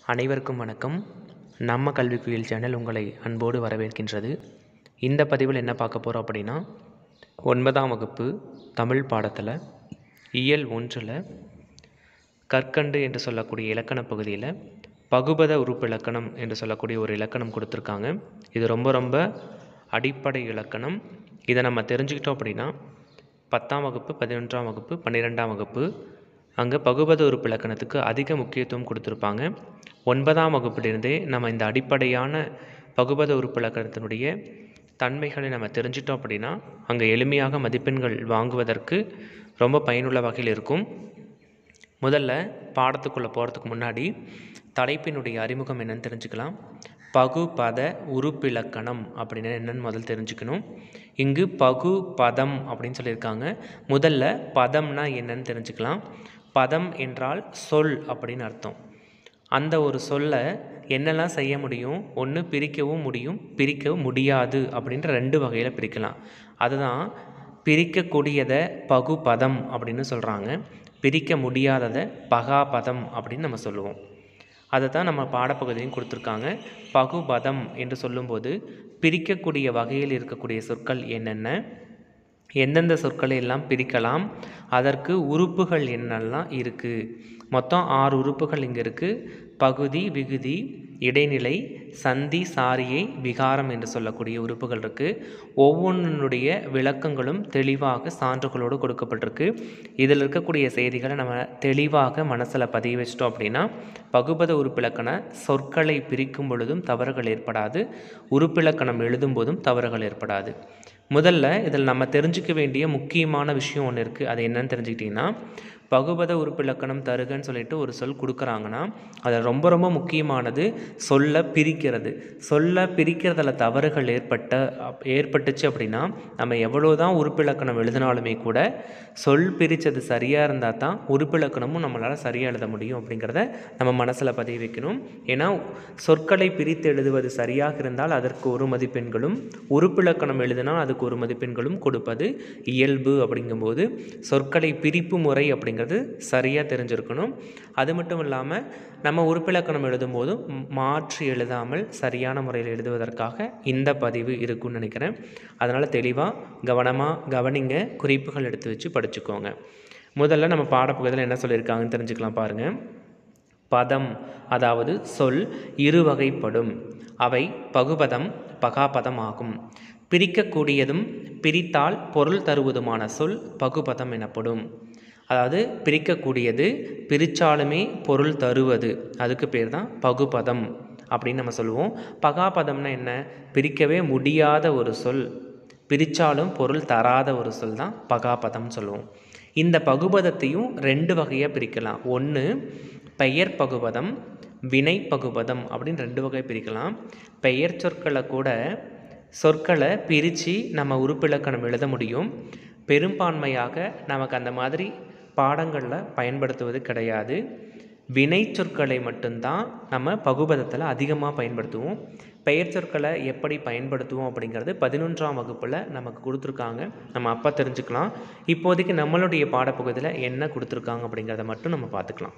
அனைவருக்கும் வணக்கம் நம்ம கல்விக்குயில் சேனல் உங்களை அன்போடு வரவேற்கின்றது இந்த பதிவில் என்ன பார்க்க போகிறோம் அப்படின்னா ஒன்பதாம் வகுப்பு தமிழ் பாடத்தில் இயல் ஒன்றில் கற்கண்டு என்று சொல்லக்கூடிய இலக்கண பகுதியில் பகுபத உறுப்பு இலக்கணம் என்று சொல்லக்கூடிய ஒரு இலக்கணம் கொடுத்துருக்காங்க இது ரொம்ப ரொம்ப அடிப்படை இலக்கணம் இதை நம்ம தெரிஞ்சுக்கிட்டோம் அப்படின்னா பத்தாம் வகுப்பு பதினொன்றாம் வகுப்பு பன்னிரெண்டாம் வகுப்பு அங்கே பகுபத உறுப்பு இலக்கணத்துக்கு அதிக முக்கியத்துவம் கொடுத்துருப்பாங்க ஒன்பதாம் வகுப்பிலிருந்தே நம்ம இந்த அடிப்படையான பகுபத உறுப்பு இலக்கணத்தினுடைய தன்மைகளை நம்ம தெரிஞ்சிட்டோம் அப்படின்னா அங்கே எளிமையாக மதிப்பெண்கள் வாங்குவதற்கு ரொம்ப பயனுள்ள வகையில் இருக்கும் முதல்ல பாடத்துக்குள்ளே போகிறதுக்கு முன்னாடி தலைப்பினுடைய அறிமுகம் என்னன்னு தெரிஞ்சுக்கலாம் பகுபத உறுப்பிலக்கணம் அப்படின்னு என்னன்னு முதல் தெரிஞ்சுக்கணும் இங்கு பகு பதம் அப்படின்னு சொல்லியிருக்காங்க முதல்ல பதம்னா என்னன்னு தெரிஞ்சுக்கலாம் பதம் என்றால் சொல் அப்படின்னு அர்த்தம் அந்த ஒரு சொல்லை என்னெல்லாம் செய்ய முடியும் ஒன்று பிரிக்கவும் முடியும் பிரிக்கவும் முடியாது அப்படின்ற ரெண்டு வகையில் பிரிக்கலாம் அதுதான் பிரிக்கக்கூடியதை பகுபதம் அப்படின்னு சொல்கிறாங்க பிரிக்க முடியாததை பகாபதம் அப்படின்னு நம்ம சொல்லுவோம் அதை தான் நம்ம பாடப்பகுதியும் கொடுத்துருக்காங்க பகுபதம் என்று சொல்லும்போது பிரிக்கக்கூடிய வகையில் இருக்கக்கூடிய சொற்கள் என்னென்ன எந்தெந்த சொற்களை எல்லாம் பிரிக்கலாம் அதற்கு உறுப்புகள் என்னெல்லாம் இருக்குது மொத்தம் ஆறு உறுப்புகள் இங்கே இருக்குது பகுதி விகுதி இடைநிலை சந்தி சாரியை விகாரம் என்று சொல்லக்கூடிய உறுப்புகள் இருக்குது ஒவ்வொன்றினுடைய விளக்கங்களும் தெளிவாக சான்றுகளோடு கொடுக்கப்பட்டிருக்கு இதில் இருக்கக்கூடிய செய்திகளை நம்ம தெளிவாக மனசில் பதிய வச்சிட்டோம் அப்படின்னா பகுபத உறுப்பிலக்கண சொற்களை பிரிக்கும் பொழுதும் தவறுகள் ஏற்படாது உறுப்பிலக்கணம் எழுதும் போதும் தவறுகள் ஏற்படாது முதல்ல இதில் நம்ம தெரிஞ்சுக்க வேண்டிய முக்கியமான விஷயம் ஒன்று இருக்குது அது என்னன்னு தெரிஞ்சுக்கிட்டிங்கன்னா பகுபத உறுப்பிலக்கணம் தருகன்னு சொல்லிட்டு ஒரு சொல் கொடுக்குறாங்கன்னா அதில் ரொம்ப ரொம்ப முக்கியமானது சொல்ல பிரிக்கிறது சொல்ல பிரிக்கிறதுல தவறுகள் ஏற்பட்ட அப்- ஏற்பட்டுச்சு அப்படின்னா நம்ம எவ்வளோ தான் உறுப்பிலக்கணம் எழுதினாலுமே கூட சொல் பிரித்தது சரியாக இருந்தால் தான் உறுப்பிலக்கணமும் நம்மளால் சரியாக எழுத முடியும் அப்படிங்கிறத நம்ம மனசில் பதிய வைக்கணும் ஏன்னா சொற்களை பிரித்து எழுதுவது சரியாக இருந்தால் அதற்கு ஒரு மதிப்பெண்களும் உறுப்பிலக்கணம் எழுதினால் அதுக்கு ஒரு மதிப்பெண்களும் கொடுப்பது இயல்பு அப்படிங்கும்போது சொற்களை பிரிப்பு முறை அப்படிங்கிறது சரியாக தெரிஞ்சிருக்கணும் அது மட்டும் இல்லாமல் நம்ம உறுப்பிலக்கணம் எழுதும்போதும் ம், மாற்றி எழுதாமல் சரியான முறையில் எழுதுவதற்காக இந்த பதிவு இருக்கும்னு நினைக்கிறேன் அதனால் தெளிவாக கவனமாக கவனிங்க குறிப்புகள் எடுத்து வச்சு படிச்சுக்கோங்க முதல்ல நம்ம பாடப்பகுதியில் என்ன சொல்லியிருக்காங்கன்னு தெரிஞ்சுக்கலாம் பாருங்கள் பதம் அதாவது சொல் இருவகைப்படும் அவை பகுபதம் பகாபதம் ஆகும் பிரிக்கக்கூடியதும் பிரித்தால் பொருள் தருவதுமான சொல் பகுபதம் எனப்படும் அதாவது பிரிக்கக்கூடியது பிரித்தாலுமே பொருள் தருவது அதுக்கு பேர் தான் பகுபதம் அப்படின்னு நம்ம சொல்லுவோம் பகாபதம்னா என்ன பிரிக்கவே முடியாத ஒரு சொல் பிரித்தாலும் பொருள் தராத ஒரு சொல் தான் பகாபதம் சொல்லுவோம் இந்த பகுபதத்தையும் ரெண்டு வகையாக பிரிக்கலாம் ஒன்று பெயர் பகுபதம் வினை பகுபதம் அப்படின்னு ரெண்டு வகை பிரிக்கலாம் பெயர் சொற்களை கூட சொற்களை பிரித்து நம்ம உறுப்பிலக்கணம் எழுத முடியும் பெரும்பான்மையாக நமக்கு அந்த மாதிரி பாடங்களில் பயன்படுத்துவது கிடையாது வினை சொற்களை மட்டும்தான் நம்ம பகுபதத்தில் அதிகமாக பயன்படுத்துவோம் பெயர் சொற்களை எப்படி பயன்படுத்துவோம் அப்படிங்கிறது பதினொன்றாம் வகுப்பில் நமக்கு கொடுத்துருக்காங்க நம்ம அப்போ தெரிஞ்சுக்கலாம் இப்போதைக்கு நம்மளுடைய பாடப்பகுதியில் என்ன கொடுத்துருக்காங்க அப்படிங்கிறத மட்டும் நம்ம பார்த்துக்கலாம்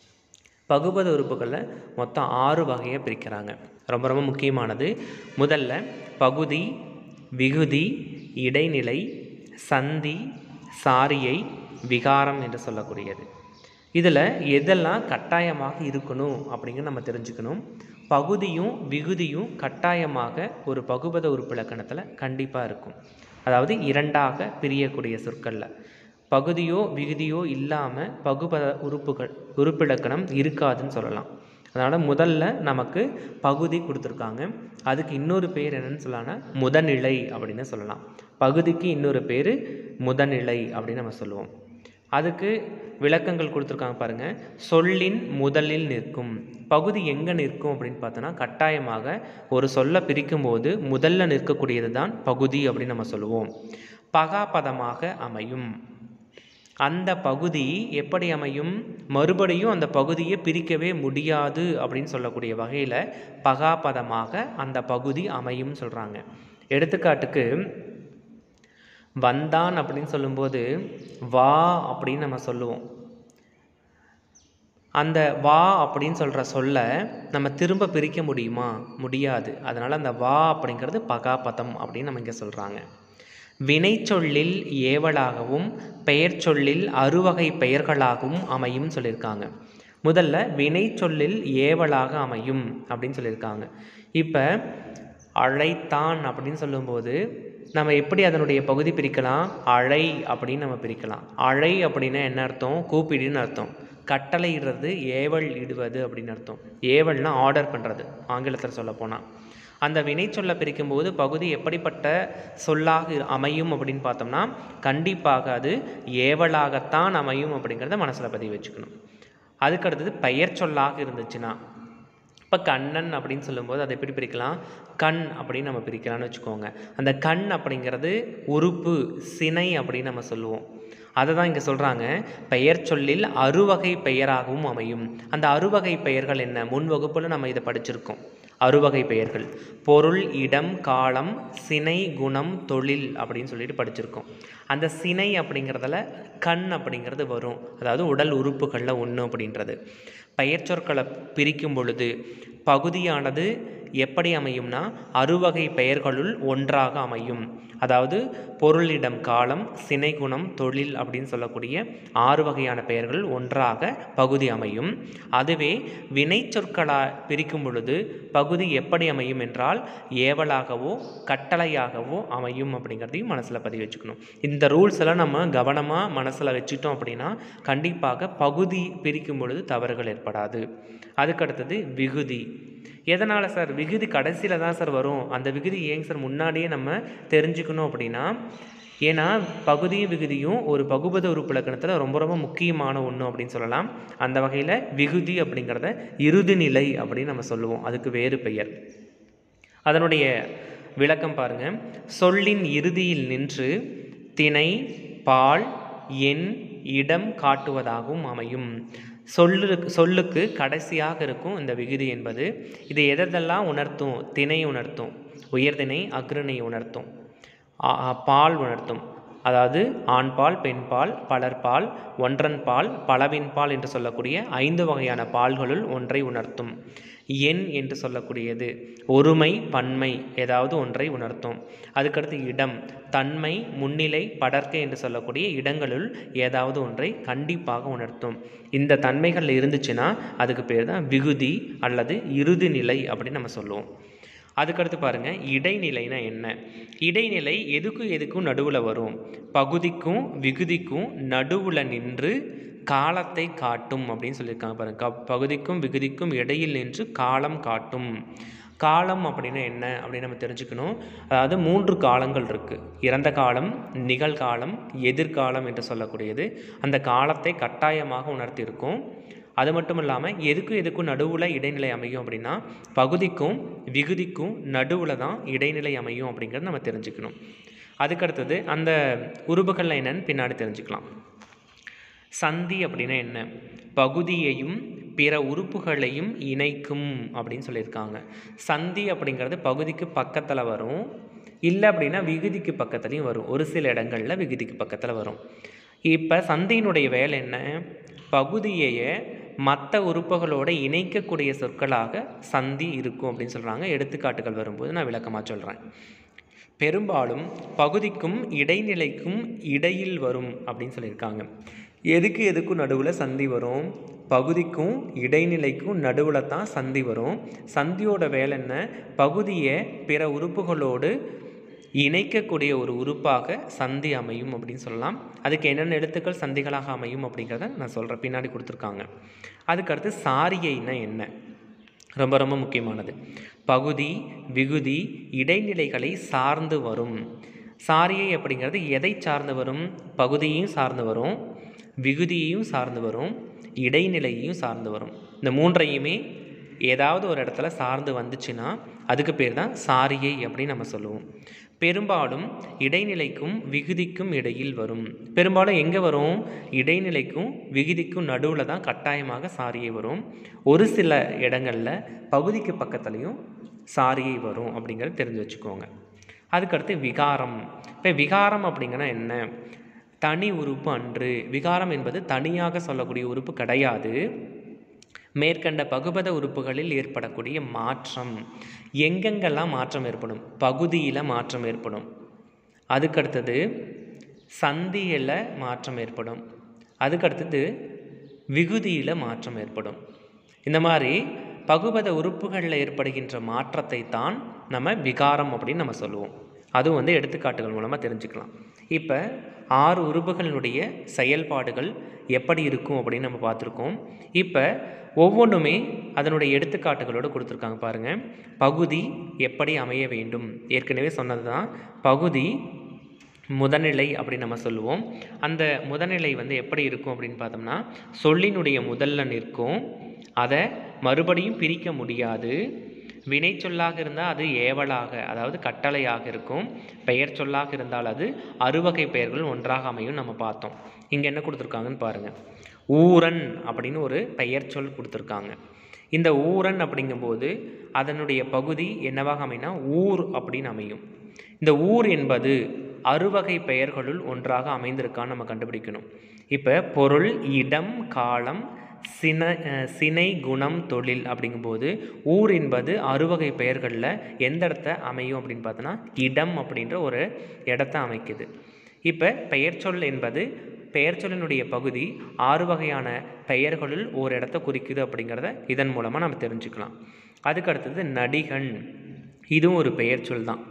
பகுபத உறுப்புகளில் மொத்தம் ஆறு வகையாக பிரிக்கிறாங்க ரொம்ப ரொம்ப முக்கியமானது முதல்ல பகுதி விகுதி இடைநிலை சந்தி சாரியை விகாரம் என்று சொல்லக்கூடியது இதில் எதெல்லாம் கட்டாயமாக இருக்கணும் அப்படிங்கிறது நம்ம தெரிஞ்சுக்கணும் பகுதியும் விகுதியும் கட்டாயமாக ஒரு பகுபத உறுப்பிலக்கணத்தில் கண்டிப்பாக இருக்கும் அதாவது இரண்டாக பிரியக்கூடிய சொற்களில் பகுதியோ விகுதியோ இல்லாமல் பகுபத உறுப்புகள் உறுப்பிலக்கணம் இருக்காதுன்னு சொல்லலாம் அதனால் முதல்ல நமக்கு பகுதி கொடுத்துருக்காங்க அதுக்கு இன்னொரு பேர் என்னன்னு சொல்லலாம்னா முதநிலை அப்படின்னு சொல்லலாம் பகுதிக்கு இன்னொரு பேர் முதநிலை அப்படின்னு நம்ம சொல்லுவோம் அதுக்கு விளக்கங்கள் கொடுத்துருக்காங்க பாருங்கள் சொல்லின் முதலில் நிற்கும் பகுதி எங்கே நிற்கும் அப்படின்னு பார்த்தோன்னா கட்டாயமாக ஒரு சொல்லை பிரிக்கும்போது முதல்ல நிற்கக்கூடியது தான் பகுதி அப்படின்னு நம்ம சொல்லுவோம் பகாபதமாக அமையும் அந்த பகுதி எப்படி அமையும் மறுபடியும் அந்த பகுதியை பிரிக்கவே முடியாது அப்படின்னு சொல்லக்கூடிய வகையில் பகாபதமாக அந்த பகுதி அமையும் சொல்கிறாங்க எடுத்துக்காட்டுக்கு வந்தான் அப்படின்னு சொல்லும்போது வா அப்படின்னு நம்ம சொல்லுவோம் அந்த வா அப்படின்னு சொல்கிற சொல்ல நம்ம திரும்ப பிரிக்க முடியுமா முடியாது அதனால் அந்த வா அப்படிங்கிறது பகாபதம் அப்படின்னு நம்ம இங்கே சொல்கிறாங்க வினைச்சொல்லில் ஏவலாகவும் பெயர் சொல்லில் அறுவகை பெயர்களாகவும் அமையும் சொல்லியிருக்காங்க முதல்ல வினைச்சொல்லில் ஏவலாக அமையும் அப்படின்னு சொல்லியிருக்காங்க இப்போ அழைத்தான் அப்படின்னு சொல்லும்போது நம்ம எப்படி அதனுடைய பகுதி பிரிக்கலாம் அழை அப்படின்னு நம்ம பிரிக்கலாம் அழை அப்படின்னா என்ன அர்த்தம் கூப்பிடுன்னு அர்த்தம் கட்டளையிடுறது ஏவல் இடுவது அப்படின்னு அர்த்தம் ஏவல்னா ஆர்டர் பண்ணுறது ஆங்கிலத்தில் சொல்ல போனால் அந்த வினைச்சொல்லை பிரிக்கும்போது பகுதி எப்படிப்பட்ட சொல்லாக அமையும் அப்படின்னு பார்த்தோம்னா கண்டிப்பாக அது ஏவலாகத்தான் அமையும் அப்படிங்கிறத மனசில் பதிவு வச்சுக்கணும் அதுக்கடுத்தது பெயர் சொல்லாக இருந்துச்சுன்னா இப்போ கண்ணன் அப்படின்னு சொல்லும்போது அதை எப்படி பிரிக்கலாம் கண் அப்படின்னு நம்ம பிரிக்கலாம்னு வச்சுக்கோங்க அந்த கண் அப்படிங்கிறது உறுப்பு சினை அப்படின்னு நம்ம சொல்லுவோம் அதை தான் இங்கே சொல்கிறாங்க பெயர் சொல்லில் அறுவகை பெயராகவும் அமையும் அந்த அறுவகை பெயர்கள் என்ன முன் வகுப்பில் நம்ம இதை படிச்சிருக்கோம் அறுவகை பெயர்கள் பொருள் இடம் காலம் சினை குணம் தொழில் அப்படின்னு சொல்லிட்டு படிச்சிருக்கோம் அந்த சினை அப்படிங்கிறதுல கண் அப்படிங்கிறது வரும் அதாவது உடல் உறுப்புகளில் ஒன்று அப்படின்றது பெயர் சொற்களை பிரிக்கும் பொழுது பகுதியானது எப்படி அமையும்னா அறுவகை பெயர்களுள் ஒன்றாக அமையும் அதாவது பொருளிடம் காலம் சினைகுணம் தொழில் அப்படின்னு சொல்லக்கூடிய ஆறு வகையான பெயர்கள் ஒன்றாக பகுதி அமையும் அதுவே வினை சொற்களா பிரிக்கும் பொழுது பகுதி எப்படி அமையும் என்றால் ஏவலாகவோ கட்டளையாகவோ அமையும் அப்படிங்கிறதையும் மனசில் பதிவு வச்சுக்கணும் இந்த ரூல்ஸ் எல்லாம் நம்ம கவனமாக மனசில் வச்சுட்டோம் அப்படின்னா கண்டிப்பாக பகுதி பிரிக்கும் பொழுது தவறுகள் ஏற்படாது அதுக்கடுத்தது விகுதி எதனால் சார் விகுதி கடைசியில் தான் சார் வரும் அந்த விகுதி ஏங்க சார் முன்னாடியே நம்ம தெரிஞ்சுக்கணும் அப்படின்னா ஏன்னா பகுதியும் விகுதியும் ஒரு பகுபத உறுப்பிலக்கணத்தில் ரொம்ப ரொம்ப முக்கியமான ஒன்று அப்படின்னு சொல்லலாம் அந்த வகையில் விகுதி அப்படிங்கிறத இறுதி நிலை அப்படின்னு நம்ம சொல்லுவோம் அதுக்கு வேறு பெயர் அதனுடைய விளக்கம் பாருங்க சொல்லின் இறுதியில் நின்று திணை பால் எண் இடம் காட்டுவதாகவும் அமையும் சொல்லுக்கு சொல்லுக்கு கடைசியாக இருக்கும் இந்த விகுதி என்பது இது எதெல்லாம் உணர்த்தும் திணை உணர்த்தும் உயர்திணை அக்ரிணை உணர்த்தும் ஆ- ஆ, பால் உணர்த்தும் அதாவது ஆண்பால் பெண்பால் பலர்பால் ஒன்றன்பால் பலவின்பால் என்று சொல்லக்கூடிய ஐந்து வகையான பால்களுள் ஒன்றை உணர்த்தும் எண் என்று சொல்லக்கூடியது ஒருமை பன்மை ஏதாவது ஒன்றை உணர்த்தும் அதுக்கடுத்து இடம் தன்மை முன்னிலை படர்க்கை என்று சொல்லக்கூடிய இடங்களுள் ஏதாவது ஒன்றை கண்டிப்பாக உணர்த்தும் இந்த தன்மைகள் இருந்துச்சுன்னா அதுக்கு பேர் தான் விகுதி அல்லது இறுதி நிலை அப்படின்னு நம்ம சொல்லுவோம் அதுக்கடுத்து பாருங்க இடைநிலைனா என்ன இடைநிலை எதுக்கும் எதுக்கும் நடுவில் வரும் பகுதிக்கும் விகுதிக்கும் நடுவில் நின்று காலத்தை காட்டும் அப்படின்னு சொல்லியிருக்காங்க பாருங்க க- பகுதிக்கும் விகுதிக்கும் இடையில் நின்று காலம் காட்டும் காலம் அப்படின்னா என்ன அப்படின்னு நம்ம தெரிஞ்சுக்கணும் அதாவது மூன்று காலங்கள் இருக்குது இறந்த காலம் நிகழ்காலம் எதிர்காலம் என்று சொல்லக்கூடியது அந்த காலத்தை கட்டாயமாக உணர்த்தியிருக்கும் அது மட்டும் இல்லாமல் எதுக்கும் எதுக்கும் நடுவில் இடைநிலை அமையும் அப்படின்னா பகுதிக்கும் விகுதிக்கும் நடுவில் தான் இடைநிலை அமையும் அப்படிங்கிறத நம்ம தெரிஞ்சுக்கணும் அதுக்கடுத்தது அந்த உருபுகள் என்னன்னு பின்னாடி தெரிஞ்சுக்கலாம் சந்தி அப்படின்னா என்ன பகுதியையும் பிற உறுப்புகளையும் இணைக்கும் அப்படின்னு சொல்லியிருக்காங்க சந்தி அப்படிங்கிறது பகுதிக்கு பக்கத்தில் வரும் இல்லை அப்படின்னா விகுதிக்கு பக்கத்துலேயும் வரும் ஒரு சில இடங்களில் விகுதிக்கு பக்கத்தில் வரும் இப்போ சந்தியினுடைய வேலை என்ன பகுதியையே மற்ற உறுப்புகளோட இணைக்கக்கூடிய சொற்களாக சந்தி இருக்கும் அப்படின்னு சொல்கிறாங்க எடுத்துக்காட்டுகள் வரும்போது நான் விளக்கமாக சொல்கிறேன் பெரும்பாலும் பகுதிக்கும் இடைநிலைக்கும் இடையில் வரும் அப்படின்னு சொல்லியிருக்காங்க எதுக்கு எதுக்கும் நடுவில் சந்தி வரும் பகுதிக்கும் இடைநிலைக்கும் நடுவில் தான் சந்தி வரும் சந்தியோட வேலை என்ன பகுதியை பிற உறுப்புகளோடு இணைக்கக்கூடிய ஒரு உறுப்பாக சந்தி அமையும் அப்படின்னு சொல்லலாம் அதுக்கு என்னென்ன எழுத்துக்கள் சந்திகளாக அமையும் அப்படிங்கிறத நான் சொல்கிறேன் பின்னாடி கொடுத்துருக்காங்க அதுக்கடுத்து சாரியைனா என்ன ரொம்ப ரொம்ப முக்கியமானது பகுதி விகுதி இடைநிலைகளை சார்ந்து வரும் சாரியை அப்படிங்கிறது எதை சார்ந்து வரும் பகுதியையும் சார்ந்து வரும் விகுதியையும் சார்ந்து வரும் இடைநிலையையும் சார்ந்து வரும் இந்த மூன்றையுமே ஏதாவது ஒரு இடத்துல சார்ந்து வந்துச்சுன்னா அதுக்கு பேர் தான் சாரியை அப்படின்னு நம்ம சொல்லுவோம் பெரும்பாலும் இடைநிலைக்கும் விகுதிக்கும் இடையில் வரும் பெரும்பாலும் எங்கே வரும் இடைநிலைக்கும் விகுதிக்கும் நடுவில் தான் கட்டாயமாக சாரியை வரும் ஒரு சில இடங்களில் பகுதிக்கு பக்கத்துலேயும் சாரியை வரும் அப்படிங்கிறத தெரிஞ்சு வச்சுக்கோங்க அதுக்கடுத்து விகாரம் இப்போ விகாரம் அப்படிங்கன்னா என்ன தனி உறுப்பு அன்று விகாரம் என்பது தனியாக சொல்லக்கூடிய உறுப்பு கிடையாது மேற்கண்ட பகுபத உறுப்புகளில் ஏற்படக்கூடிய மாற்றம் எங்கெங்கெல்லாம் மாற்றம் ஏற்படும் பகுதியில் மாற்றம் ஏற்படும் அதுக்கடுத்தது சந்தியில் மாற்றம் ஏற்படும் அதுக்கடுத்தது விகுதியில் மாற்றம் ஏற்படும் இந்த மாதிரி பகுபத உறுப்புகளில் ஏற்படுகின்ற மாற்றத்தை தான் நம்ம விகாரம் அப்படின்னு நம்ம சொல்லுவோம் அதுவும் வந்து எடுத்துக்காட்டுகள் மூலமாக தெரிஞ்சுக்கலாம் இப்போ ஆறு உறுப்புகளினுடைய செயல்பாடுகள் எப்படி இருக்கும் அப்படின்னு நம்ம பார்த்துருக்கோம் இப்போ ஒவ்வொன்றுமே அதனுடைய எடுத்துக்காட்டுகளோடு கொடுத்துருக்காங்க பாருங்கள் பகுதி எப்படி அமைய வேண்டும் ஏற்கனவே சொன்னது தான் பகுதி முதநிலை அப்படின்னு நம்ம சொல்லுவோம் அந்த முதநிலை வந்து எப்படி இருக்கும் அப்படின்னு பார்த்தோம்னா சொல்லினுடைய முதல்ல நிற்கும் அதை மறுபடியும் பிரிக்க முடியாது வினை சொல்லாக இருந்தால் அது ஏவலாக அதாவது கட்டளையாக இருக்கும் பெயர் சொல்லாக இருந்தால் அது அறுவகை பெயர்கள் ஒன்றாக அமையும் நம்ம பார்த்தோம் இங்கே என்ன கொடுத்துருக்காங்கன்னு பாருங்கள் ஊரன் அப்படின்னு ஒரு பெயர் சொல் கொடுத்துருக்காங்க இந்த ஊரன் அப்படிங்கும்போது அதனுடைய பகுதி என்னவாக அமைனா ஊர் அப்படின்னு அமையும் இந்த ஊர் என்பது அறுவகை பெயர்களுள் ஒன்றாக அமைந்திருக்கான்னு நம்ம கண்டுபிடிக்கணும் இப்போ பொருள் இடம் காலம் சின அஹ் சினை குணம் தொழில் அப்படிங்கும்போது ஊர் என்பது அறுவகை பெயர்களில் எந்த இடத்த அமையும் அப்படின்னு பார்த்தோன்னா இடம் அப்படின்ற ஒரு இடத்த அமைக்குது இப்போ பெயர்ச்சொல் என்பது பெயர்ச்சொல்லினுடைய பகுதி ஆறு வகையான பெயர்களுள் ஒரு இடத்த குறிக்குது அப்படிங்கிறத இதன் மூலமாக நம்ம தெரிஞ்சுக்கலாம் அதுக்கு அடுத்தது நடிகன் இதுவும் ஒரு பெயர்ச்சொல் தான்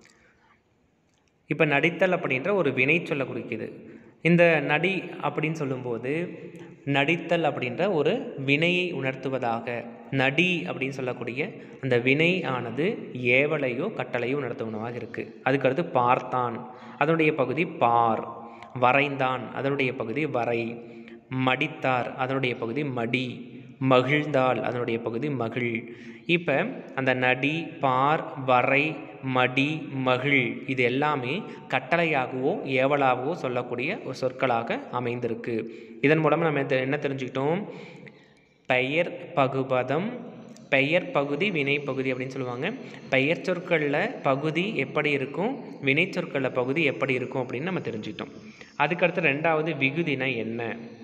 இப்போ நடித்தல் அப்படின்ற ஒரு வினைச்சொல்லை குறிக்குது இந்த நடி அப்படின்னு சொல்லும்போது நடித்தல் அப்படின்ற ஒரு வினையை உணர்த்துவதாக நடி அப்படின்னு சொல்லக்கூடிய அந்த வினை ஆனது ஏவலையோ கட்டளையோ உணர்த்துவனவாக இருக்குது அதுக்கடுத்து பார்த்தான் அதனுடைய பகுதி பார் வரைந்தான் அதனுடைய பகுதி வரை மடித்தார் அதனுடைய பகுதி மடி மகிழ்ந்தாள் அதனுடைய பகுதி மகிழ் இப்போ அந்த நடி பார் வரை மடி மகிழ் இது எல்லாமே கட்டளையாகவோ ஏவலாகவோ சொல்லக்கூடிய ஒரு சொற்களாக அமைந்திருக்கு இதன் மூலமாக நம்ம எத்த- என்ன தெரிஞ்சுக்கிட்டோம் பெயர் பகுபதம் பெயர் பகுதி வினை பகுதி அப்படின்னு சொல்லுவாங்க பெயர் சொற்களில் பகுதி எப்படி இருக்கும் வினை சொற்களில் பகுதி எப்படி இருக்கும் அப்படின்னு நம்ம தெரிஞ்சுக்கிட்டோம் அதுக்கடுத்து ரெண்டாவது விகுதினா என்ன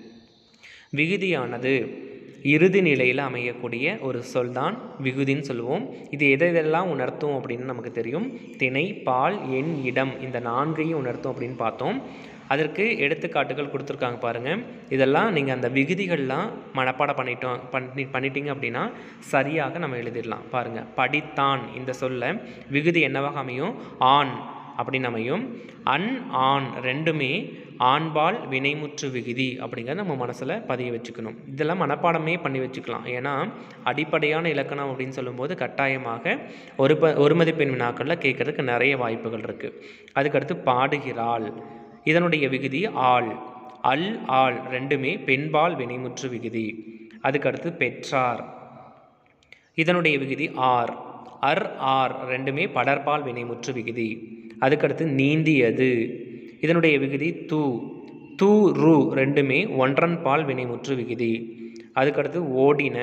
விகுதியானது இறுதி நிலையில் அமையக்கூடிய ஒரு சொல் தான் விகுதின்னு சொல்லுவோம் இது எதை எதெல்லாம் உணர்த்தும் அப்படின்னு நமக்கு தெரியும் திணை பால் எண் இடம் இந்த நான்கையும் உணர்த்தும் அப்படின்னு பார்த்தோம் அதற்கு எடுத்துக்காட்டுகள் கொடுத்துருக்காங்க பாருங்கள் இதெல்லாம் நீங்கள் அந்த விகுதிகள்லாம் மனப்பாடம் பண்ணிட்டோம் பண்ணி பண்ணிட்டீங்க அப்படின்னா சரியாக நம்ம எழுதிடலாம் பாருங்கள் படித்தான் இந்த சொல்ல விகுதி என்னவாக அமையும் ஆண் அப்படின்னு அமையும் அன் ஆண் ரெண்டுமே ஆண்பால் வினைமுற்று விகுதி அப்படிங்கிறத நம்ம மனசில் பதிய வச்சுக்கணும் இதெல்லாம் மனப்பாடமே பண்ணி வச்சுக்கலாம் ஏன்னா அடிப்படையான இலக்கணம் அப்படின்னு சொல்லும்போது கட்டாயமாக ஒரு ப ஒரு மதிப்பெண் வினாக்களில் கேட்கறதுக்கு நிறைய வாய்ப்புகள் இருக்குது அதுக்கடுத்து பாடுகிறாள் இதனுடைய விகுதி ஆள் அல் ஆள் ரெண்டுமே பெண்பால் வினைமுற்று விகுதி அதுக்கடுத்து பெற்றார் இதனுடைய விகுதி ஆர் அர் ஆர் ரெண்டுமே படர்பால் வினைமுற்று விகுதி அதுக்கடுத்து நீந்தியது இதனுடைய விகுதி தூ தூ ரு ரெண்டுமே ஒன்றன் பால் வினைமுற்று விகுதி அதுக்கடுத்து ஓடின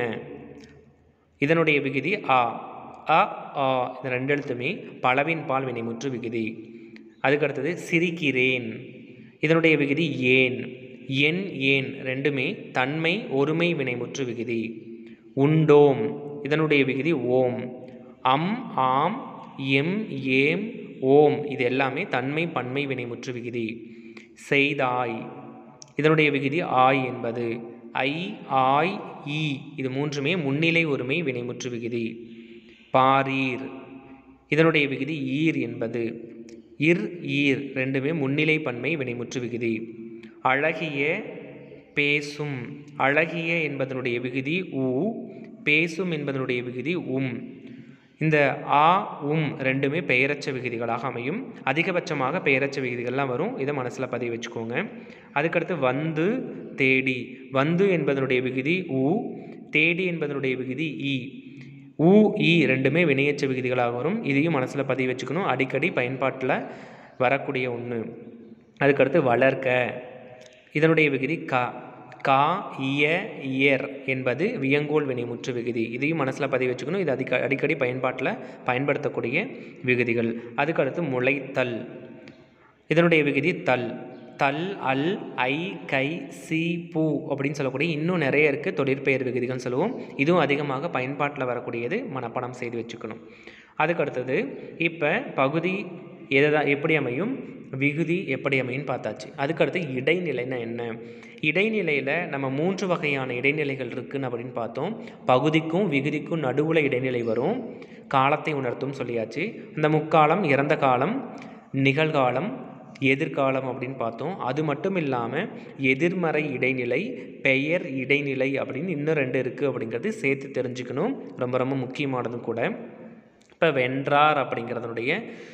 இதனுடைய விகுதி ஆ அ ஆ இந்த ரெண்டு எழுத்துமே பலவின் பால் வினைமுற்று விகுதி அதுக்கடுத்தது சிரிக்கிறேன் இதனுடைய விகுதி ஏன் என் ஏன் ரெண்டுமே தன்மை ஒருமை வினைமுற்று விகுதி உண்டோம் இதனுடைய விகுதி ஓம் அம் ஆம் எம் ஏம் ஓம் இது எல்லாமே தன்மை பன்மை வினைமுற்று விகுதி செய்தாய் இதனுடைய விகுதி ஆய் என்பது ஐ ஆய் ஈ இது மூன்றுமே முன்னிலை ஒருமை வினைமுற்று விகுதி பாரீர் இதனுடைய விகுதி ஈர் என்பது இர் ஈர் ரெண்டுமே முன்னிலை பன்மை வினைமுற்று விகுதி அழகிய பேசும் அழகிய என்பதனுடைய விகுதி உ பேசும் என்பதனுடைய விகுதி உம் இந்த ஆ உம் ரெண்டுமே பெயரச்ச விகுதிகளாக அமையும் அதிகபட்சமாக பெயரச்ச விகுதிகள்லாம் வரும் இதை மனசில் பதிய வச்சுக்கோங்க அதுக்கடுத்து வந்து தேடி வந்து என்பதனுடைய விகுதி உ தேடி என்பதனுடைய விகுதி இ உ இ ரெண்டுமே வினையச்ச விகுதிகளாக வரும் இதையும் மனசில் பதிய வச்சுக்கணும் அடிக்கடி பயன்பாட்டில் வரக்கூடிய ஒன்று அதுக்கடுத்து வளர்க்க இதனுடைய விகுதி க கா இய இயர் என்பது வியங்கோல் வினைமுற்று விகுதி இதையும் மனசில் பதிய வச்சுக்கணும் இது அதிக அடிக்கடி பயன்பாட்டில் பயன்படுத்தக்கூடிய விகுதிகள் அதுக்கடுத்து முளைத்தல் இதனுடைய விகுதி தல் தல் அல் ஐ கை சி பூ அப்படின்னு சொல்லக்கூடிய இன்னும் நிறைய இருக்குது தொழிற்பெயர் விகுதிகள்னு சொல்லுவோம் இதுவும் அதிகமாக பயன்பாட்டில் வரக்கூடியது மனப்பாடம் செய்து வச்சுக்கணும் அதுக்கு அடுத்தது இப்போ பகுதி எதை எப்படி அமையும் விகுதி எப்படி அமையும் பார்த்தாச்சு அதுக்கடுத்து இடைநிலைன்னா என்ன இடைநிலையில் நம்ம மூன்று வகையான இடைநிலைகள் இருக்குன்னு அப்படின்னு பார்த்தோம் பகுதிக்கும் விகுதிக்கும் நடுவில் இடைநிலை வரும் காலத்தை உணர்த்தும் சொல்லியாச்சு அந்த முக்காலம் இறந்த காலம் நிகழ்காலம் எதிர்காலம் அப்படின்னு பார்த்தோம் அது மட்டும் இல்லாமல் எதிர்மறை இடைநிலை பெயர் இடைநிலை அப்படின்னு இன்னும் ரெண்டு இருக்குது அப்படிங்கிறது சேர்த்து தெரிஞ்சுக்கணும் ரொம்ப ரொம்ப முக்கியமானதும் கூட இப்போ வென்றார் அப்படிங்கிறதுனுடைய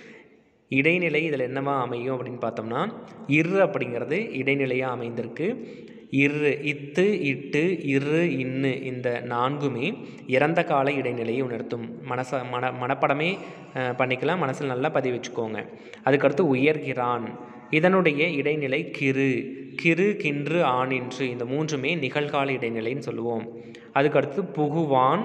இடைநிலை இதில் என்னவா அமையும் அப்படின்னு பார்த்தோம்னா இரு அப்படிங்கிறது இடைநிலையாக அமைந்திருக்கு இரு இத்து இட்டு இரு இன்னு இந்த நான்குமே இறந்த கால இடைநிலையை உணர்த்தும் மனச மன மனப்படமே அஹ், பண்ணிக்கலாம் மனசில் நல்லா பதிவு வச்சுக்கோங்க அதுக்கடுத்து உயர்கிறான் இதனுடைய இடைநிலை கிரு கிரு கின்று ஆனின்று இந்த மூன்றுமே நிகழ்கால இடைநிலைன்னு சொல்லுவோம் அதுக்கடுத்து புகுவான்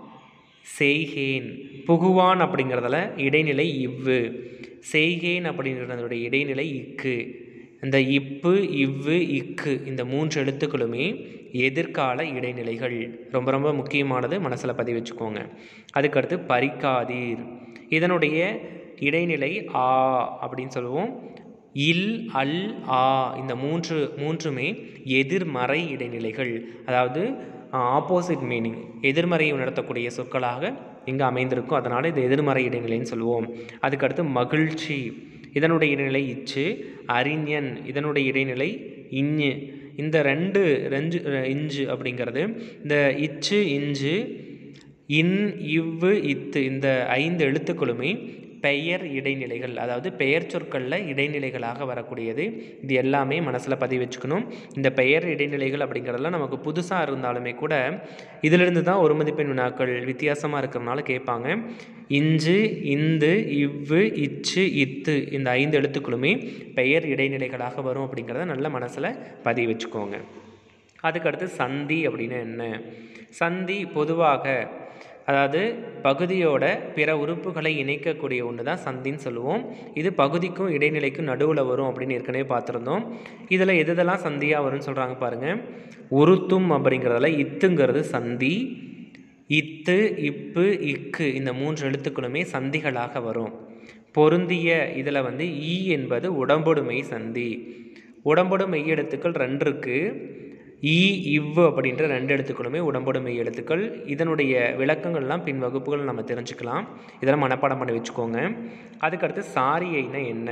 செய்கேன் புகுவான் அப்படிங்கிறதுல இடைநிலை இவ்வு செய்கேன் அப்படிங்கிறதோட இடைநிலை இக்கு இந்த இப்பு இவ்வு இக்கு இந்த மூன்று எழுத்துக்களுமே எதிர்கால இடைநிலைகள் ரொம்ப ரொம்ப முக்கியமானது மனசில் பதிவு வச்சுக்கோங்க அதுக்கடுத்து பறிக்காதீர் இதனுடைய இடைநிலை ஆ அப்படின்னு சொல்லுவோம் இல் அல் ஆ இந்த மூன்று மூன்றுமே எதிர்மறை இடைநிலைகள் அதாவது ஆப்போசிட் மீனிங் எதிர்மறையை உணர்த்தக்கூடிய சொற்களாக இங்கே அமைந்திருக்கும் அதனால் இது எதிர்மறை இடைநிலைன்னு சொல்லுவோம் அதுக்கடுத்து மகிழ்ச்சி இதனுடைய இடைநிலை இச்சு அறிஞன் இதனுடைய இடைநிலை இஞ்சு இந்த ரெண்டு ரெஞ்சு இஞ்சு அப்படிங்கிறது இந்த இச்சு இஞ்சு இன் இவ்வு இத்து இந்த ஐந்து எழுத்துக்களுமே பெயர் இடைநிலைகள் அதாவது பெயர் சொற்களில் இடைநிலைகளாக வரக்கூடியது இது எல்லாமே மனசில் பதிவு வச்சுக்கணும் இந்த பெயர் இடைநிலைகள் அப்படிங்கிறதெல்லாம் நமக்கு புதுசாக இருந்தாலுமே கூட இதிலிருந்து தான் ஒரு மதிப்பெண் வினாக்கள் வித்தியாசமாக இருக்கிறனால கேட்பாங்க இஞ்சு இந்து இவ்வு இச்சு இத்து இந்த ஐந்து எழுத்துக்களுமே பெயர் இடைநிலைகளாக வரும் அப்படிங்கிறத நல்ல மனசில் பதிவு வச்சுக்கோங்க அதுக்கடுத்து சந்தி அப்படின்னா என்ன சந்தி பொதுவாக அதாவது பகுதியோட பிற உறுப்புகளை இணைக்கக்கூடிய ஒன்று தான் சந்தின்னு சொல்லுவோம் இது பகுதிக்கும் இடைநிலைக்கும் நடுவில் வரும் அப்படின்னு ஏற்கனவே பார்த்துருந்தோம் இதில் எது எதெல்லாம் சந்தியாக வரும்னு சொல்கிறாங்க பாருங்கள் உருத்தும் அப்படிங்கிறதுல இத்துங்கிறது சந்தி இத்து இப்பு இக்கு இந்த மூன்று எழுத்துக்களுமே சந்திகளாக வரும் பொருந்திய இதில் வந்து ஈ என்பது உடம்பொடுமை சந்தி உடம்பொடு மெய் எழுத்துக்கள் ரெண்டு இருக்குது ஈ இவ் அப்படின்ற ரெண்டு எழுத்துக்களுமே உடம்போடு மெய் எழுத்துக்கள் இதனுடைய விளக்கங்கள்லாம் பின் வகுப்புகள் நம்ம தெரிஞ்சுக்கலாம் இதெல்லாம் மனப்பாடம் பண்ணி வச்சுக்கோங்க அதுக்கடுத்து சாரியைனா என்ன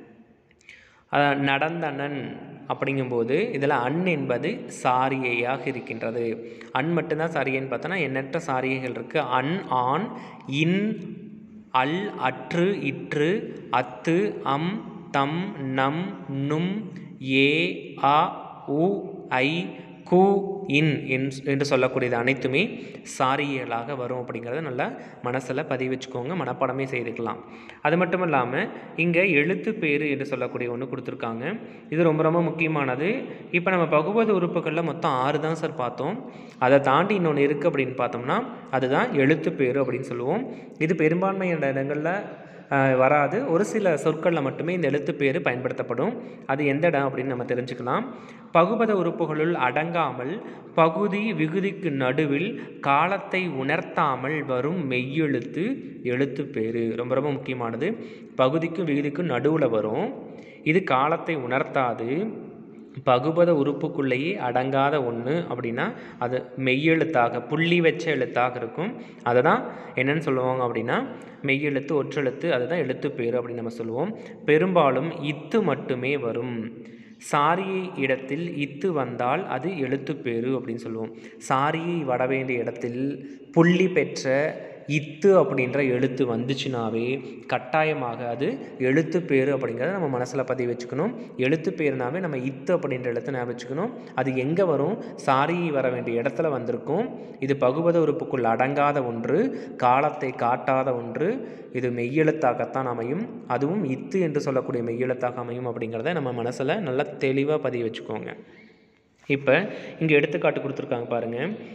அஹ் நடந்தனன் அப்படிங்கும்போது இதில் அன் என்பது சாரியையாக இருக்கின்றது அன் மட்டும்தான் சாரியைன்னு பார்த்தோன்னா எண்ணற்ற சாரியைகள் இருக்குது அன் ஆண் இன் அல் அற்று இற்று அத்து அம் தம் நம் நும் ஏ அ உ ஐ கு இன் என்- என்று சொல்லக்கூடியது அனைத்துமே சாரியலாக வரும் அப்படிங்கிறத நல்லா மனசில் பதிவு வச்சுக்கோங்க மனப்பாடமே செய்துக்கலாம் அது மட்டும் இல்லாமல் இங்கே எழுத்து பேர் என்று சொல்லக்கூடிய ஒன்று கொடுத்துருக்காங்க இது ரொம்ப ரொம்ப முக்கியமானது இப்போ நம்ம பகுபத உறுப்புகளில் மொத்தம் ஆறு தான் சார் பார்த்தோம் அதை தாண்டி இன்னொன்று இருக்குது அப்படின்னு பார்த்தோம்னா அதுதான் எழுத்து பேர் அப்படின்னு சொல்லுவோம் இது பெரும்பான்மையான இடங்களில் ஆஹ் வராது ஒரு சில சொற்களில் மட்டுமே இந்த எழுத்து பேர் பயன்படுத்தப்படும் அது எந்த இடம் அப்படின்னு நம்ம தெரிஞ்சுக்கலாம் பகுபத உறுப்புகளுள் அடங்காமல் பகுதி விகுதிக்கு நடுவில் காலத்தை உணர்த்தாமல் வரும் மெய்யெழுத்து எழுத்து பேர் ரொம்ப ரொம்ப முக்கியமானது பகுதிக்கும் விகுதிக்கும் நடுவில் வரும் இது காலத்தை உணர்த்தாது பகுபத உறுப்புக்குள்ளேயே அடங்காத ஒன்று அப்படின்னா அது மெய்யெழுத்தாக புள்ளி வச்ச எழுத்தாக இருக்கும் அதை தான் என்னன்னு சொல்லுவாங்க அப்படின்னா மெய்யெழுத்து ஒற்றெழுத்து அதுதான் எழுத்து பேர் அப்படின்னு நம்ம சொல்லுவோம் பெரும்பாலும் இத்து மட்டுமே வரும் சாரியை இடத்தில் இத்து வந்தால் அது எழுத்துப்பேறு அப்படின்னு சொல்லுவோம் சாரியை வட வேண்டிய இடத்தில் புள்ளி பெற்ற இத்து அப்படின்ற எழுத்து வந்துச்சுனாவே கட்டாயமாக அது எழுத்து பேர் அப்படிங்கிறத நம்ம மனசில் பதிவு வச்சுக்கணும் எழுத்து பேர்னாவே நம்ம இத்து அப்படின்ற எழுத்து ஞாபகம் வச்சுக்கணும் அது எங்கே வரும் சாரி வர வேண்டிய இடத்துல வந்திருக்கும் இது பகுபத உறுப்புக்குள் அடங்காத ஒன்று காலத்தை காட்டாத ஒன்று இது மெய்யெழுத்தாகத்தான் அமையும் அதுவும் இத்து என்று சொல்லக்கூடிய மெய்யெழுத்தாக அமையும் அப்படிங்கிறத நம்ம மனசில் நல்லா தெளிவாக பதிவு வச்சுக்கோங்க இப்போ இங்கே எடுத்துக்காட்டு கொடுத்துருக்காங்க பாருங்கள்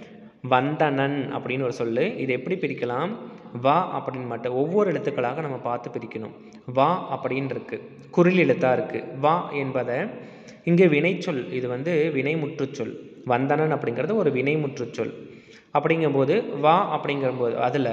வந்தனன் அப்படின்னு ஒரு சொல்லு இது எப்படி பிரிக்கலாம் வா அப்படின்னு மட்டும் ஒவ்வொரு எழுத்துக்களாக நம்ம பார்த்து பிரிக்கணும் வா அப்படின்னு இருக்கு குரில் எழுத்தா இருக்கு வா என்பதை இங்கே வினைச்சொல் இது வந்து வினைமுற்றுச்சொல் வந்தனன் அப்படிங்கிறது ஒரு வினைமுற்றுச்சொல் அப்படிங்கும்போது வா அப்படிங்கும்போது அதில்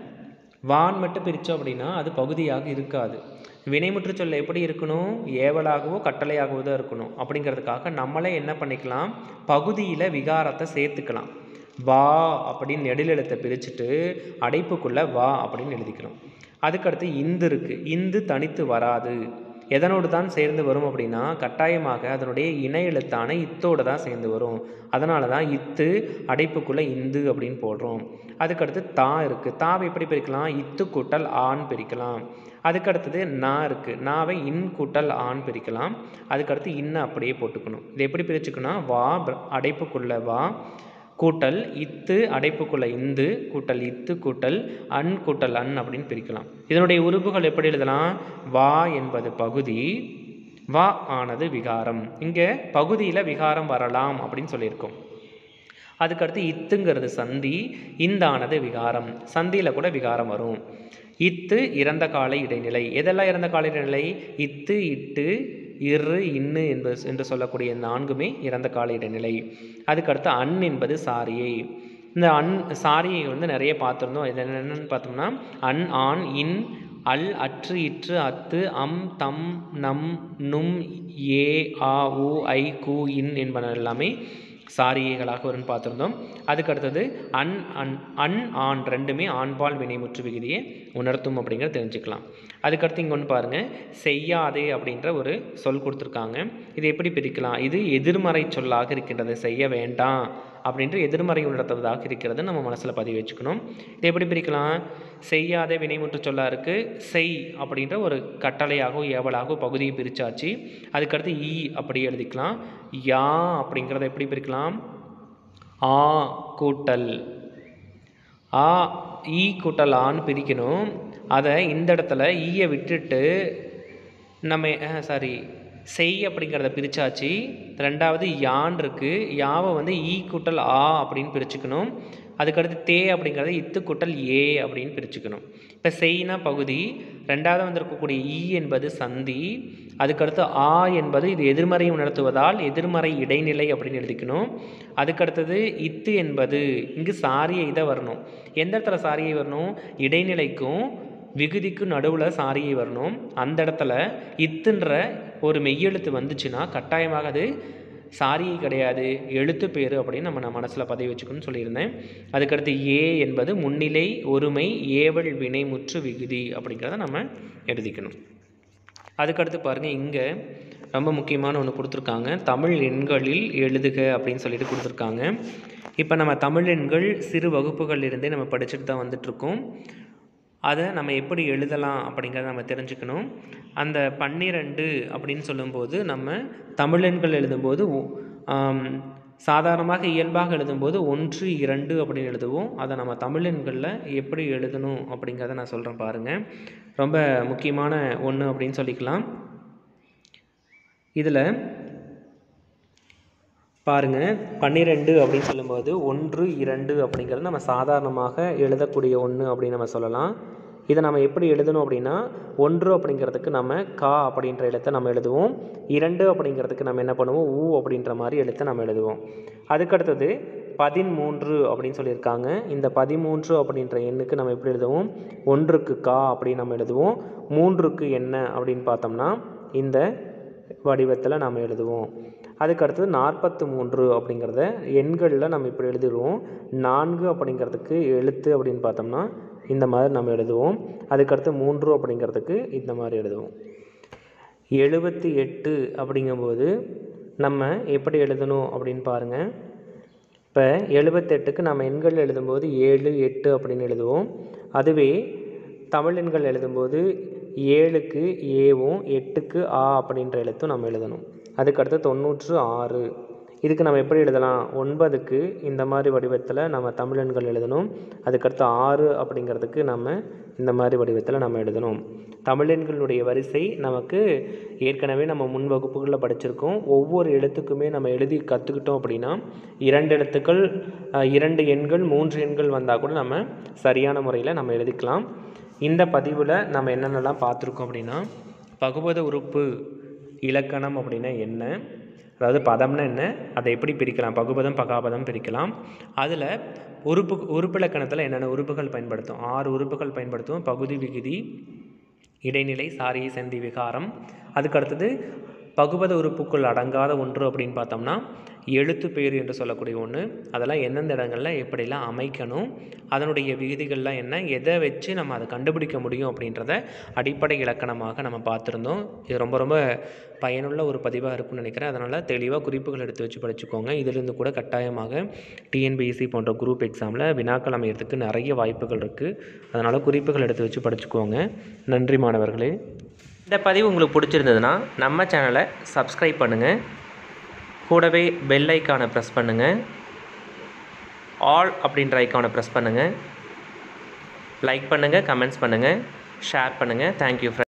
வான் மட்டும் பிரித்தோம் அப்படின்னா அது பகுதியாக இருக்காது வினைமுற்று சொல்ல எப்படி இருக்கணும் ஏவலாகவோ கட்டளையாகவோ தான் இருக்கணும் அப்படிங்கிறதுக்காக நம்மளே என்ன பண்ணிக்கலாம் பகுதியில் விகாரத்தை சேர்த்துக்கலாம் வா அப்படின்னு நெடிலெழுத்தை பிரிச்சுட்டு அடைப்புக்குள்ளே வா அப்படின்னு எழுதிக்கணும் அதுக்கடுத்து இந்து இருக்குது இந்து தனித்து வராது எதனோடு தான் சேர்ந்து வரும் அப்படின்னா கட்டாயமாக அதனுடைய இணை எழுத்தான இத்தோடு தான் சேர்ந்து வரும் அதனால தான் இத்து அடைப்புக்குள்ளே இந்து அப்படின்னு போடுறோம் அதுக்கடுத்து தா இருக்குது தாவை எப்படி பிரிக்கலாம் இத்து கூட்டல் ஆண் பிரிக்கலாம் அதுக்கடுத்தது நா இருக்குது நாவை இன் கூட்டல் ஆண் பிரிக்கலாம் அதுக்கடுத்து இன்ன அப்படியே போட்டுக்கணும் இது எப்படி பிரிச்சுக்கணும் வா அடைப்புக்குள்ள வா கூட்டல் இத்து அடைப்புக்குள்ள இந்து கூட்டல் இத்து கூட்டல் அன் கூட்டல் அன் அப்படின்னு பிரிக்கலாம் இதனுடைய உறுப்புகள் எப்படி எழுதலாம் வா என்பது பகுதி வா ஆனது விகாரம் இங்கே பகுதியில் விகாரம் வரலாம் அப்படின்னு சொல்லியிருக்கோம் அதுக்கடுத்து இத்துங்கிறது சந்தி இந்தானது விகாரம் சந்தியில் கூட விகாரம் வரும் இத்து இறந்த கால இடைநிலை எதெல்லாம் இறந்த கால இடைநிலை இத்து இட்டு இரு இன்னு என்பது என்று சொல்லக்கூடிய நான்குமே இறந்த கால இடைநிலை அதுக்கடுத்து அன் என்பது சாரியை இந்த அன் சாரியை வந்து நிறைய பார்த்துருந்தோம் இது என்னென்னு பார்த்தோம்னா அன் ஆண் இன் அல் அற்று இற்று அத்து அம் தம் நம் நும் ஏ ஆ உ ஐ கு இன் என்பன எல்லாமே சாரியைகளாக வரும்னு பார்த்துருந்தோம் அதுக்கு அடுத்தது அன் அன் அன் ஆண் ரெண்டுமே ஆண்பால் வினைமுற்று விகுதியை உணர்த்தும் அப்படிங்கிறத தெரிஞ்சுக்கலாம் அதுக்கடுத்து இங்கே ஒன்று பாருங்கள் செய்யாதே அப்படின்ற ஒரு சொல் கொடுத்துருக்காங்க இது எப்படி பிரிக்கலாம் இது எதிர்மறை சொல்லாக இருக்கின்றது செய்ய வேண்டாம் அப்படின்ற எதிர்மறை உணர்த்துவதாக இருக்கிறது நம்ம மனசில் பதிவு வச்சுக்கணும் இது எப்படி பிரிக்கலாம் செய்யாத வினைமுற்று சொல்லா இருக்குது செய் அப்படின்ற ஒரு கட்டளையாகவோ ஏவலாகவோ பகுதியை பிரித்தாச்சு அதுக்கடுத்து ஈ அப்படி எழுதிக்கலாம் யா அப்படிங்கிறத எப்படி பிரிக்கலாம் ஆ கூட்டல் ஆ ஈ கூட்டல் ஆன்னு பிரிக்கணும் அதை இந்த இடத்துல ஈயை விட்டுட்டு நம்ம சாரி செய் அப்படிங்கிறத பிரித்தாச்சு ரெண்டாவது யான் இருக்குது யாவை வந்து ஈ கூட்டல் ஆ அப்படின்னு பிரிச்சுக்கணும் அதுக்கடுத்து தே அப்படிங்கிறத இத்து கூட்டல் ஏ அப்படின்னு பிரிச்சுக்கணும் இப்போ செய்னா பகுதி ரெண்டாவது வந்திருக்கக்கூடிய ஈ என்பது சந்தி அதுக்கடுத்து ஆ என்பது இது எதிர்மறை உணர்த்துவதால் எதிர்மறை இடைநிலை அப்படின்னு எழுதிக்கணும் அதுக்கடுத்தது இத்து என்பது இங்கு சாரியை இதை வரணும் எந்த இடத்துல சாரியை வரணும் இடைநிலைக்கும் விகுதிக்கு நடுவில் சாரியை வரணும் அந்த இடத்துல இத்துன்ற ஒரு மெய்யெழுத்து வந்துச்சுன்னா கட்டாயமாக அது சாரியை கிடையாது எழுத்து பேர் அப்படின்னு நம்ம நம்ம மனசில் பதிவு வச்சுக்கணும்னு சொல்லியிருந்தேன் அதுக்கடுத்து ஏ என்பது முன்னிலை ஒருமை ஏவல் வினை முற்று விகுதி அப்படிங்கிறத நம்ம எழுதிக்கணும் அதுக்கடுத்து பாருங்கள் இங்கே ரொம்ப முக்கியமான ஒன்று கொடுத்துருக்காங்க தமிழ் எண்களில் எழுதுக அப்படின்னு சொல்லிட்டு கொடுத்துருக்காங்க இப்போ நம்ம தமிழ் எண்கள் சிறு வகுப்புகளிலிருந்தே நம்ம படிச்சுட்டு தான் வந்துட்ருக்கோம் அதை நம்ம எப்படி எழுதலாம் அப்படிங்கிறத நம்ம தெரிஞ்சுக்கணும் அந்த பன்னிரெண்டு அப்படின்னு சொல்லும்போது நம்ம தமிழெண்கள் எழுதும்போது ஒ- ஆம், சாதாரணமாக இயல்பாக எழுதும்போது ஒன்று இரண்டு அப்படின்னு எழுதுவோம் அதை நம்ம தமிழெண்களில் எப்படி எழுதணும் அப்படிங்கிறத நான் சொல்கிறேன் பாருங்கள் ரொம்ப முக்கியமான ஒன்று அப்படின்னு சொல்லிக்கலாம் இதில் பாருங்க பன்னிரெண்டு அப்படின்னு சொல்லும்போது ஒன்று இரண்டு அப்படிங்கிறது நம்ம சாதாரணமாக எழுதக்கூடிய ஒன்று அப்படின்னு நம்ம சொல்லலாம் இதை நம்ம எப்படி எழுதணும் அப்படின்னா ஒன்று அப்படிங்கிறதுக்கு நம்ம கா அப்படின்ற எழுத்தை நம்ம எழுதுவோம் இரண்டு அப்படிங்கிறதுக்கு நம்ம என்ன பண்ணுவோம் ஊ அப்படின்ற மாதிரி எழுத்தை நம்ம எழுதுவோம் அதுக்கடுத்தது பதிமூன்று அப்படின்னு சொல்லியிருக்காங்க இந்த பதிமூன்று அப்படின்ற எண்ணுக்கு நம்ம எப்படி எழுதுவோம் ஒன்றுக்கு கா அப்படின்னு நம்ம எழுதுவோம் மூன்றுக்கு என்ன அப்படின்னு பார்த்தோம்னா இந்த வடிவத்தில் நாம் எழுதுவோம் அதுக்கு அடுத்தது நாற்பத்து மூன்று அப்படிங்கிறத எண்களில் நம்ம இப்படி எழுதிடுவோம் நான்கு அப்படிங்கிறதுக்கு எழுத்து அப்படின்னு பார்த்தோம்னா இந்த மாதிரி நம்ம எழுதுவோம் அதுக்கடுத்து மூன்று அப்படிங்கிறதுக்கு இந்த மாதிரி எழுதுவோம் எழுபத்தி எட்டு அப்படிங்கும்போது நம்ம எப்படி எழுதணும் அப்படின்னு பாருங்கள் இப்போ எழுபத்தெட்டுக்கு நம்ம எண்கள் எழுதும்போது ஏழு எட்டு அப்படின்னு எழுதுவோம் அதுவே தமிழ் எண்கள் எழுதும்போது ஏழுக்கு ஏவும் எட்டுக்கு ஆ அப்படின்ற எழுத்தும் நம்ம எழுதணும் அதுக்கடுத்து தொண்ணூற்று ஆறு இதுக்கு நம்ம எப்படி எழுதலாம் ஒன்பதுக்கு இந்த மாதிரி வடிவத்தில் நம்ம தமிழெண்கள் எழுதணும் அதுக்கடுத்து ஆறு அப்படிங்கிறதுக்கு நம்ம இந்த மாதிரி வடிவத்தில் நம்ம எழுதணும் தமிழெண்களுடைய வரிசை நமக்கு ஏற்கனவே நம்ம முன் வகுப்புகளில் படிச்சிருக்கோம் ஒவ்வொரு எழுத்துக்குமே நம்ம எழுதி கற்றுக்கிட்டோம் அப்படின்னா இரண்டு எழுத்துக்கள் அஹ், இரண்டு எண்கள் மூன்று எண்கள் வந்தால் கூட நம்ம சரியான முறையில் நம்ம எழுதிக்கலாம் இந்த பதிவில் நம்ம என்னென்னலாம் பார்த்துருக்கோம் அப்படின்னா பகுபத உறுப்பு இலக்கணம் அப்படின்னா என்ன அதாவது பதம்னா என்ன அதை எப்படி பிரிக்கலாம் பகுபதம் பகாபதம் பிரிக்கலாம் அதில் உறுப்பு உறுப்பிலக்கணத்தில் என்னென்ன உறுப்புகள் பயன்படுத்தும் ஆறு உறுப்புகள் பயன்படுத்தும் பகுதி விகுதி இடைநிலை சாரி சந்தி விகாரம் அதுக்கு அடுத்தது பகுபத உறுப்புக்குள் அடங்காத ஒன்று அப்படின்னு பார்த்தோம்னா எழுத்து பேர் என்று சொல்லக்கூடிய ஒன்று அதெல்லாம் எந்தெந்த இடங்களில் எப்படிலாம் அமைக்கணும் அதனுடைய விகுதிகள்லாம் என்ன எதை வச்சு நம்ம அதை கண்டுபிடிக்க முடியும் அப்படின்றத அடிப்படை இலக்கணமாக நம்ம பார்த்துருந்தோம் இது ரொம்ப ரொம்ப பயனுள்ள ஒரு பதிவாக இருக்கும்னு நினைக்கிறேன் அதனால் தெளிவாக குறிப்புகள் எடுத்து வச்சு படிச்சுக்கோங்க இதிலிருந்து கூட கட்டாயமாக டிஎன்பிஎஸ்சி போன்ற குரூப் எக்ஸாமில் வினாக்கள் அமையறதுக்கு நிறைய வாய்ப்புகள் இருக்குது அதனால் குறிப்புகள் எடுத்து வச்சு படிச்சுக்கோங்க நன்றி மாணவர்களே இந்த பதிவு உங்களுக்கு பிடிச்சிருந்ததுன்னா நம்ம சேனலை சப்ஸ்கிரைப் பண்ணுங்கள் கூடவே பெல் ஐக்கானை ப்ரெஸ் பண்ணுங்கள் ஆல் அப்படின்ற ஐக்கானை ப்ரெஸ் பண்ணுங்கள் லைக் பண்ணுங்கள் கமெண்ட்ஸ் பண்ணுங்கள் ஷேர் பண்ணுங்கள் தேங்க்யூ